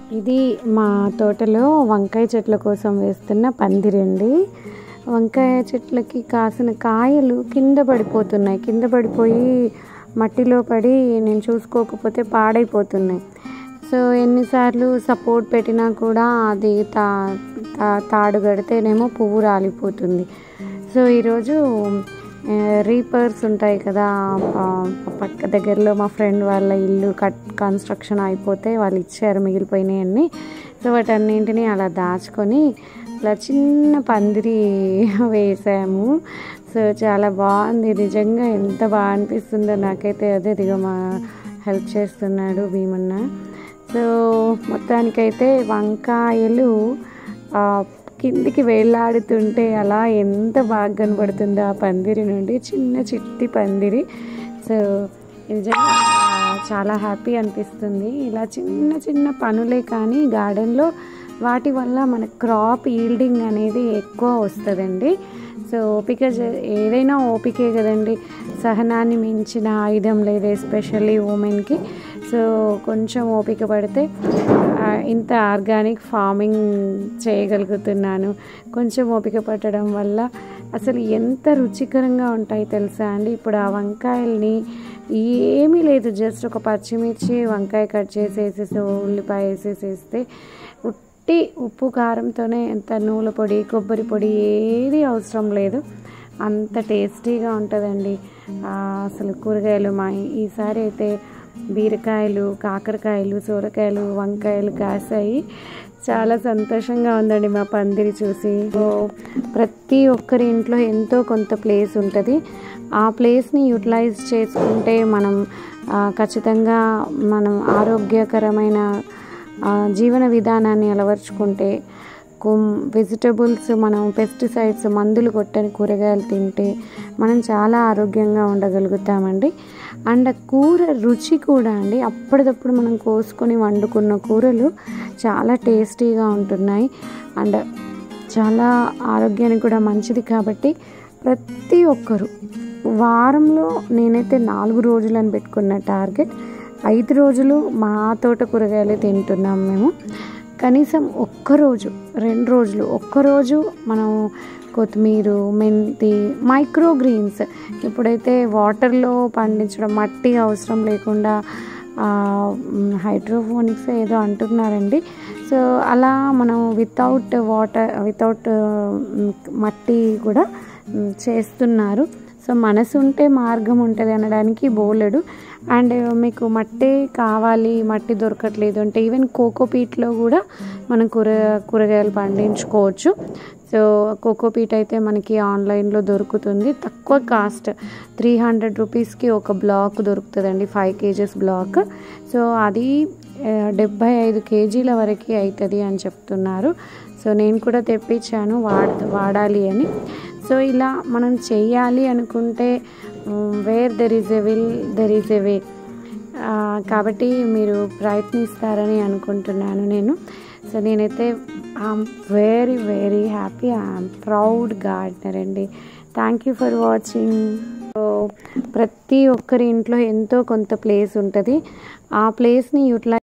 ఇది మా తోటలో వంకాయ చెట్ల కోసం వేస్తున్న పందిరండి వంకాయ చెట్లకి కాసిన కాయలు కింద పడిపోతున్నాయి కింద పడిపోయి మట్టిలో పడి నేను చూసుకోకపోతే పాడైపోతున్నాయి సో ఎన్నిసార్లు సపోర్ట్ పెట్టినా కూడా అది తా తా- తాడు కడితేనేమో పువ్వు రాలిపోతుంది సో ఈరోజు ఆ, రీపర్స్ ఉంటాయి కదా ఆ, పక్క దగ్గరలో మా ఫ్రెండ్ వాళ్ళ ఇల్లు కట్ కన్స్ట్రక్షన్ అయిపోతే వాళ్ళు ఇచ్చారు మిగిలిపోయినాయి అన్నీ సో వాటన్నింటినీ అలా దాచుకొని ఇలా చిన్న పందిరి వేసాము సో చాలా బాగుంది నిజంగా ఎంత బాగా అనిపిస్తుందో నాకైతే అదే దిగ మా హెల్ప్ చేస్తున్నాడు భీమన్న సో మొత్తానికైతే వంకాయలు ఆ, కిందికి వేలాడుతుంటే అలా ఎంత బాగా కనబడుతుందో ఆ పందిరి నుండి చిన్న చిట్టి పందిరి సో నిజంగా ఆ, చాలా హ్యాపీ అనిపిస్తుంది ఇలా చిన్న చిన్న పనులే కానీ గార్డెన్లో వాటి వల్ల మన క్రాప్ ఈల్డింగ్ అనేది ఎక్కువ వస్తుందండి సో ఓపిక చే- ఏదైనా ఓపికే కదండి సహనాన్ని మించిన ఆయుధం లేదు ఎస్పెషల్లీ ఉమెన్కి సో కొంచెం ఓపిక పడితే ఆ, ఇంత ఆర్గానిక్ ఫార్మింగ్ చేయగలుగుతున్నాను కొంచెం ఓపిక పట్టడం వల్ల అసలు ఎంత రుచికరంగా ఉంటాయి తెలుసా అండి ఇప్పుడు ఆ వంకాయల్ని ఏమీ లేదు జస్ట్ ఒక పచ్చిమిర్చి వంకాయ కట్ చేసేసేసి ఉల్లిపాయ వేసేసేస్తే ఉట్టి ఉప్పు కారంతోనే ఎంత నూనె పొడి కొబ్బరి పొడి ఏది అవసరం లేదు అంత టేస్టీగా ఉంటుందండి ఆ, అసలు కూరగాయలు మా ఈసారి అయితే బీరకాయలు కాకరకాయలు సొరకాయలు వంకాయలు కాసాయి చాలా సంతోషంగా ఉందండి మా పందిరి చూసి ఓ, ప్రతి ఒక్కరి ఇంట్లో ఎంతో కొంత ప్లేస్ ఉంటుంది ఆ ప్లేస్ని యూటిలైజ్ చేసుకుంటే మనం ఆ, ఖచ్చితంగా మనం ఆరోగ్యకరమైన ఆ, జీవన విధానాన్ని అలవర్చుకుంటే వెజిటబుల్స్ మనం పెస్టిసైడ్స్ మందులు కొట్టని కూరగాయలు తింటే మనం చాలా ఆరోగ్యంగా ఉండగలుగుతామండి అండ్ ఆ కూర రుచి కూడా అండి అప్పటిదప్పుడు మనం కోసుకొని వండుకున్న కూరలు చాలా టేస్టీగా ఉంటున్నాయి అండ్ చాలా ఆరోగ్యానికి కూడా మంచిది కాబట్టి ప్రతి ఒక్కరు వారంలో నేనైతే నాలుగు రోజులు అని పెట్టుకున్న టార్గెట్ ఐదు రోజులు మా తోట కూరగాయలే తింటున్నాం మేము కనీసం ఒక్కరోజు రెండు రోజులు ఒక్కరోజు మనం కొత్తిమీర మెంతి మైక్రో గ్రీన్స్ ఇప్పుడైతే వాటర్లో పండించడం మట్టి అవసరం లేకుండా హైడ్రోఫోనిక్స్ ఏదో అంటున్నారండి సో అలా మనం వితౌట్ వాటర్ వితౌట్ మట్టి కూడా మ్, చేస్తున్నారు సో మనసు ఉంటే మార్గం ఉంటుంది అనడానికి బోలెడు అండ్ మీకు మట్టి కావాలి మట్టి దొరకట్లేదు అంటే ఈవెన్ కోకోపీట్లో కూడా మనం కూర కూరగాయలు పండించుకోవచ్చు సో కోకోపీట్ అయితే మనకి ఆన్లైన్లో దొరుకుతుంది తక్కువ కాస్ట్ త్రీ హండ్రెడ్ రూపీస్కి ఒక బ్లాక్ దొరుకుతుందండి ఫైవ్ కేజెస్ బ్లాక్ సో అది ఆ, డెబ్బై ఐదు కేజీల వరకు అవుతుంది అని చెప్తున్నారు సో నేను కూడా తెప్పించాను వాడ వాడాలి అని సో ఇలా మనం చెయ్యాలి అనుకుంటే where there is a will there is a way కాబట్టి మీరు ప్రయత్నిస్తారని అనుకుంటున్నాను నేను సో నేనైతే I'm very very happy I'm proud gardener అండి thank you for watching so ప్రతి ఒక్కరి ఇంట్లో ఎంతో కొంత ప్లేస్ ఉంటుంది ఆ ప్లేస్ని యూటిలైజ్